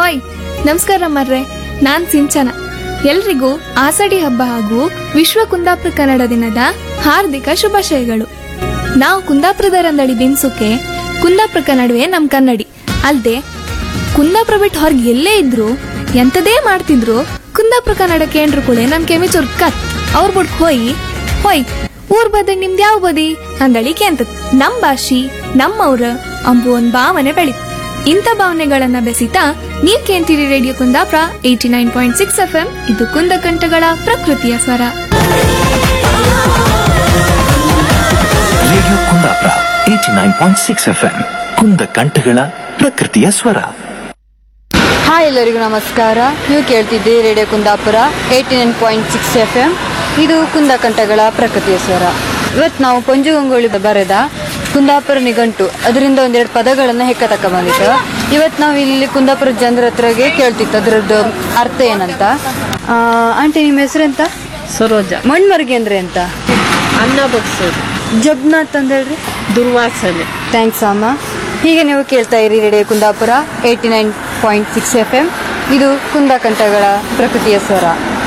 hi ನಮಸ್ಕಾರ ಮರ್ರೆ ನಾನ್ ಸಿಂಚನ ಎಲ್ರಿಗೂ ಆಸಡಿ ಹಬ್ಬ ಹಾಗೂ ವಿಶ್ವ ಕುಂದಾಪುರ ಕನ್ನಡ ದಿನದ ಹಾರ್ದಿಕ ಶುಭಾಶಯಗಳು ನಾವು ಕುಂದಾಪುರದ ರಂದಡಿ ದಿನ್ಸುಕೆ ಕುಂದಾಪುರ ಕನ್ನಡವೇ ನಮ್ ಕನ್ನಡಿ ಅಲ್ದೆ ಕುಂದಾಪುರ ಬಿಟ್ಟು ಹೊರಗೆ ಎಲ್ಲೇ ಇದ್ರು ಎಂತದೇ ಮಾಡ್ತಿದ್ರು ಕುಂದಾಪುರ ಕನ್ನಡ ಕೇಂದ್ರ ಕೂಡ ನಮ್ ಕೆಮಿ ಚುರ್ಕತ್ ಅವ್ರ ಬಿಟ್ ಹೋಯಿ ಹೋಯ್ ಊರ್ ಬದಿ ನಿಮ್ದು ಯಾವ ಬದಿ ಅಂದಳಿ ಕೇಂತತ್ ನಮ್ ಭಾಷಿ ನಮ್ಮವ್ರ ಅಂಬು ಒಂದ್ ಭಾವನೆ ಬೆಳಿತ್ ಇಂಥ ಭಾವನೆಗಳನ್ನ ಬೆಸಿತಾ ನೀವ್ ಕೇಳ್ತೀರಿ radio Kundapura eighty nine point six F M ಇದು ಕುಂದ ಕಂಠಗಳ ಪ್ರಕೃತಿಯ ಸ್ವರ radio Kundapura eighty nine point six F M ಕುಂದ ಕಂಠಗಳ ಪ್ರಕೃತಿಯ ಸ್ವರ ಹಾಯ್ ಎಲ್ಲರಿಗೂ ನಮಸ್ಕಾರ ನೀವು ಕೇಳ್ತಿದ್ದೀರಿ radio Kundapura eighty nine point six F M ಇದು ಕುಂದಕಂಠಗಳ ಪ್ರಕೃತಿಯ ಸ್ವರ ಇವತ್ತು ನಾವು ಪಂಜುಗಂಗೋಳಿ ಬರೆದ ಕುಂದಾಪುರ ನಿಘಂಟು ಅದರಿಂದ ಒಂದೆರಡು ಪದಗಳನ್ನು ಹೆಕ್ಕ ತಕ ಬಂದಿತ್ತು ಇವತ್ತು ನಾವು ಇಲ್ಲಿ ಕುಂದಾಪುರ ಜನರ ಹತ್ರಗೆ ಕೇಳ್ತಿತ್ತು ಅದರದ್ದು ಅರ್ಥ ಏನಂತ ಆ, ಆಂಟಿ ನಿಮ್ಮ ಹೆಸರೆಂತ ಸರೋಜ ಮಣ್ಮರ್ಗೆ ಅಂದ್ರೆ ಅಂತ ಅನ್ನ ಬಗ್ಸೋದು ಜಬ್ನಾಥ್ ಅಂತ ಹೇಳ್ರಿ ದುರ್ವಾಸನೆ ಥ್ಯಾಂಕ್ಸ್ ಅಮ್ಮ ಹೀಗೆ ನೀವು ಕೇಳ್ತಾ ಇರಿ radio Kundapura eighty nine point six F M ಇದು ಕುಂದಕಂಠಗಳ ಪ್ರಕೃತಿಯ ಸ್ವರ